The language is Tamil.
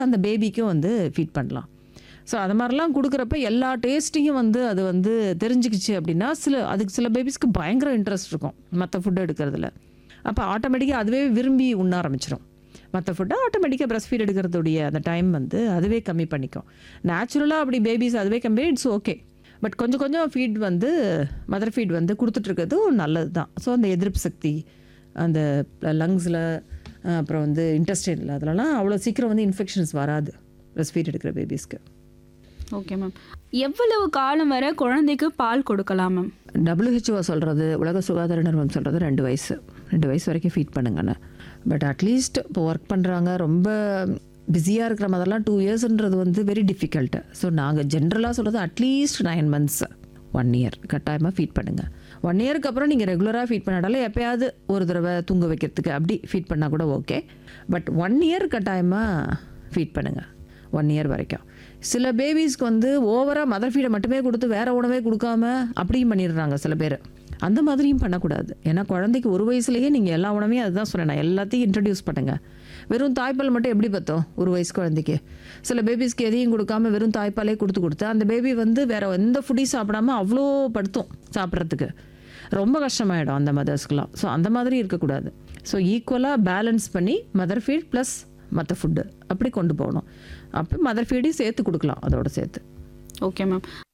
அந்த பேபிக்கும் வந்து ஃபீட் பண்ணலாம் ஸோ அது மாதிரிலாம் கொடுக்குறப்ப எல்லா டேஸ்ட்டையும் வந்து அது வந்து தெரிஞ்சுக்கிச்சு அப்படின்னா சில அதுக்கு சில பேபிஸ்க்கு பயங்கர இன்ட்ரெஸ்ட் இருக்கும் மற்ற ஃபுட்டு எடுக்கிறதுல அப்போ ஆட்டோமேட்டிக்காக அதுவே விரும்பி உண்ண ஆரம்பிச்சிடும் மற்ற ஃபுட்டை ஆட்டோமேட்டிக்காக பிரஸ்ட் ஃபீட் எடுக்கிறதுடைய அந்த டைம் வந்து அதுவே கம்மி பண்ணிக்கும் நேச்சுரலாக அப்படி பேபிஸ் அதுவே கம்மி இட்ஸ் ஓகே பட் கொஞ்சம் கொஞ்சம் ஃபீட் வந்து மதர் ஃபீட் வந்து கொடுத்துட்ருக்கிறது நல்லது தான் ஸோ அந்த எதிர்ப்பு சக்தி அந்த லங்ஸில் அப்புறம் வந்து இன்டெஸ்டைனில் அதிலலாம் அவ்வளோ சீக்கிரம் வந்து இன்ஃபெக்ஷன்ஸ் வராது பிரஸ்ட் ஃபீட் எடுக்கிற பேபிஸ்க்கு ஓகே மேம் எவ்வளவு காலம் வரை குழந்தைக்கு பால் கொடுக்கலாம் மேம் WHO சொல்கிறது உலக சுகாதார நிறுவனம் சொல்கிறது ரெண்டு வயசு ரெண்டு வயசு வரைக்கும் ஃபீட் பண்ணுங்கன்னு பட் அட்லீஸ்ட் இப்போ ஒர்க் பண்ணுறாங்க ரொம்ப பிஸியாக இருக்கிற மாதிரிலாம் டூ இயர்ஸ்ன்றது வந்து வெரி டிஃபிகல்ட்டு ஸோ நாங்கள் ஜென்ரலாக சொல்கிறது at least nine months one year கட்டாயமாக ஃபீட் பண்ணுங்கள் ஒன் இயருக்கு அப்புறம் நீங்கள் ரெகுலராக ஃபீட் பண்ணாலும் எப்பயாவது ஒரு தடவை தூங்க வைக்கிறதுக்கு அப்படி ஃபீட் பண்ணால் கூட ஓகே பட் ஒன் இயர் கட்டாயமாக ஃபீட் பண்ணுங்கள் ஒன் இயர் வரைக்கும் சில பேபிஸ்க்கு வந்து ஓவராக மதர் ஃபீடை மட்டுமே கொடுத்து வேற உணவே கொடுக்காம அப்படியும் பண்ணிடுறாங்க சில பேர் அந்த மாதிரியும் பண்ணக்கூடாது ஏன்னா குழந்தைக்கு ஒரு வயசுலேயே நீங்கள் எல்லா உணவையும் அதுதான் சொன்னேன் நான் எல்லாத்தையும் இன்ட்ரடியூஸ் பண்ணுங்க வெறும் தாய்ப்பால் மட்டும் எப்படி பார்த்தோம் ஒரு வயசு குழந்தைக்கு சில பேபிஸ்க்கு எதையும் கொடுக்காம வெறும் தாய்ப்பாலே கொடுத்து கொடுத்து அந்த பேபி வந்து வேற எந்த ஃபுட்டையும் சாப்பிடாம அவ்வளோ படுத்தும் சாப்பிட்றதுக்கு ரொம்ப கஷ்டமாயிடும் அந்த மதர்ஸ்க்குலாம் ஸோ அந்த மாதிரி இருக்கக்கூடாது ஸோ ஈக்குவலாக பேலன்ஸ் பண்ணி மதர் ஃபீட் ப்ளஸ் மற்ற ஃபுட்டு அப்படி கொண்டு போகணும் அப்போ மதர் ஃபீடையும் சேர்த்து கொடுக்கலாம் அதோட சேர்த்து ஓகே மேம்